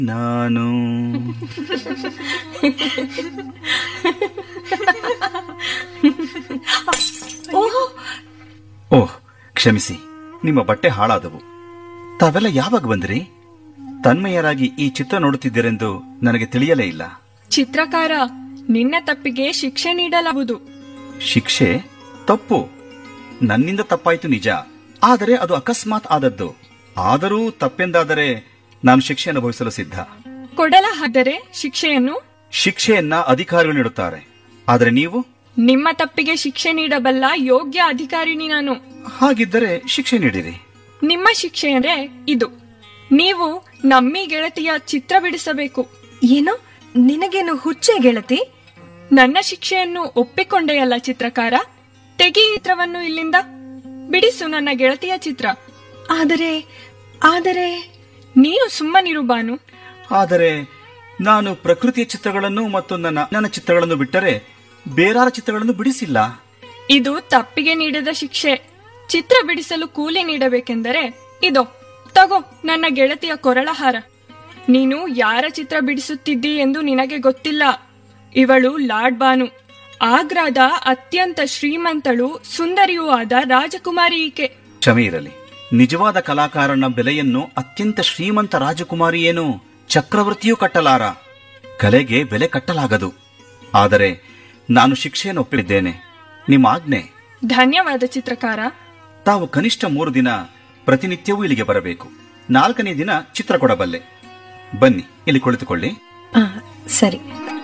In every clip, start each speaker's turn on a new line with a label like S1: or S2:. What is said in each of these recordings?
S1: ನಾನು
S2: ಓಹ್
S1: ಓಹ್ ಕ್ಷಮಿಸಿ ನಿಮ್ಮ ಬಟ್ಟೆ ಹಾಳಾದವು ತಾವೆಲ್ಲ ಯಾವಾಗ ಬಂದ್ರಿ ತನ್ಮಯರಾಗಿ ಈ ಚಿತ್ರ ನೋಡುತ್ತಿದ್ದೀರೆಂದು ನನಗೆ ತಿಳಿಯಲೇ ಇಲ್ಲ
S2: ಚಿತ್ರಕಾರ ನಿನ್ನ ತಪ್ಪಿಗೆ ಶಿಕ್ಷೆ ನೀಡಲಾಗುವುದು
S1: ಶಿಕ್ಷೆ ತಪ್ಪು ನನ್ನಿಂದ ತಪ್ಪಾಯ್ತು ನಿಜ ಆದರೆ ಅದು ಅಕಸ್ಮಾತ್ ಆದದ್ದು ಆದರೂ ತಪ್ಪೆಂದಾದರೆ ನಾನು ಶಿಕ್ಷೆ ಅನುಭವಿಸಲು ಸಿದ್ಧ
S2: ಕೊಡಲ ಹಾದರೆ ಶಿಕ್ಷೆಯನ್ನು
S1: ಶಿಕ್ಷೆಯನ್ನ ಅಧಿಕಾರಿಗಳು ನೀಡುತ್ತಾರೆ ಆದರೆ ನೀವು
S2: ನಿಮ್ಮ ತಪ್ಪಿಗೆ ಶಿಕ್ಷೆ ನೀಡಬಲ್ಲ ಯೋಗ್ಯ ಅಧಿಕಾರಿನಿ ನಾನು
S1: ಹಾಗಿದ್ದರೆ ಶಿಕ್ಷೆ ನೀಡಿರಿ
S2: ನಿಮ್ಮ ಶಿಕ್ಷೆ ಅಂದ್ರೆ ಇದು ನೀವು ನಮ್ಮಿ ಗೆಳತಿಯ ಚಿತ್ರ ಬಿಡಿಸಬೇಕು
S3: ಏನು ನಿನಗೇನು ಹುಚ್ಚೆ ಗೆಳತಿ
S2: ನನ್ನ ಶಿಕ್ಷೆಯನ್ನು ಒಪ್ಪಿಕೊಂಡೆಯಲ್ಲ ಚಿತ್ರಕಾರ ತೆಗಿ ಈ ಚಿತ್ರವನ್ನು ಇಲ್ಲಿಂದ ಬಿಡಿಸು ನನ್ನ ಗೆಳತಿಯ ಚಿತ್ರ
S3: ಆದರೆ ಆದರೆ
S2: ನೀನು ಸುಮ್ಮನಿರು ಬಾನು
S1: ಆದರೆ ನಾನು ಪ್ರಕೃತಿಯ ಚಿತ್ರಗಳನ್ನು ಮತ್ತು ನನ್ನ ನನ್ನ ಚಿತ್ರಗಳನ್ನು ಬಿಟ್ಟರೆ ಬೇರಾರ ಚಿತ್ರಗಳನ್ನು ಬಿಡಿಸಿಲ್ಲ
S2: ಇದು ತಪ್ಪಿಗೆ ನೀಡಿದ ಶಿಕ್ಷೆ ಚಿತ್ರ ಬಿಡಿಸಲು ಕೂಲಿ ನೀಡಬೇಕೆಂದರೆ ಇದೋ ತಗೋ ನನ್ನ ಗೆಳತಿಯ ಕೊರಳಹಾರ ನೀನು ಯಾರ ಚಿತ್ರ ಬಿಡಿಸುತ್ತಿದ್ದಿ ಎಂದು ನಿನಗೆ ಗೊತ್ತಿಲ್ಲ ಇವಳು ಲಾಡ್ ಬಾನು ಆಗ್ರಾದ ಅತ್ಯಂತ ಶ್ರೀಮಂತಳು ಸುಂದರಿಯೂ ಆದ ರಾಜಕುಮಾರಿ ಈಕೆ
S1: ಕ್ಷಮೆ ಇರಲಿ ನಿಜವಾದ ಕಲಾಕಾರನ ಬೆಲೆಯನ್ನು ಅತ್ಯಂತ ಶ್ರೀಮಂತ ರಾಜಕುಮಾರಿ ಏನು ಚಕ್ರವರ್ತಿಯೂ ಕಟ್ಟಲಾರ ಕಲೆಗೆ ಬೆಲೆ ಕಟ್ಟಲಾಗದು ಆದರೆ ನಾನು ಶಿಕ್ಷೆಯನ್ನು ಒಪ್ಪಿದ್ದೇನೆ ನಿಮ್ಮ ಆಜ್ಞೆ
S2: ಧನ್ಯವಾದ ಚಿತ್ರಕಾರ
S1: ತಾವು ಕನಿಷ್ಠ ಮೂರು ದಿನ ಪ್ರತಿನಿತ್ಯವೂ ಇಲ್ಲಿಗೆ ಬರಬೇಕು ನಾಲ್ಕನೇ ದಿನ ಚಿತ್ರ ಕೊಡಬಲ್ಲೆ ಬನ್ನಿ ಇಲ್ಲಿ ಕುಳಿತುಕೊಳ್ಳಿ
S3: ಆ, ಸರಿ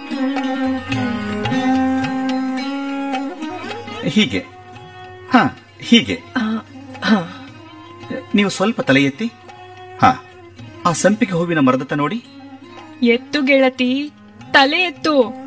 S1: ಹೀಗೆ ಹಾ ಹೀಗೆ
S3: ಆ, ಹಾ
S1: ನೀವು ಸ್ವಲ್ಪ ತಲೆ ಎತ್ತಿ ಹಾ ಆ ಸಂಪಿಗೆ ಹೂವಿನ ಮರದತ್ತ ನೋಡಿ
S2: ಎತ್ತು ಗೆಳತಿ ತಲೆ ಎತ್ತು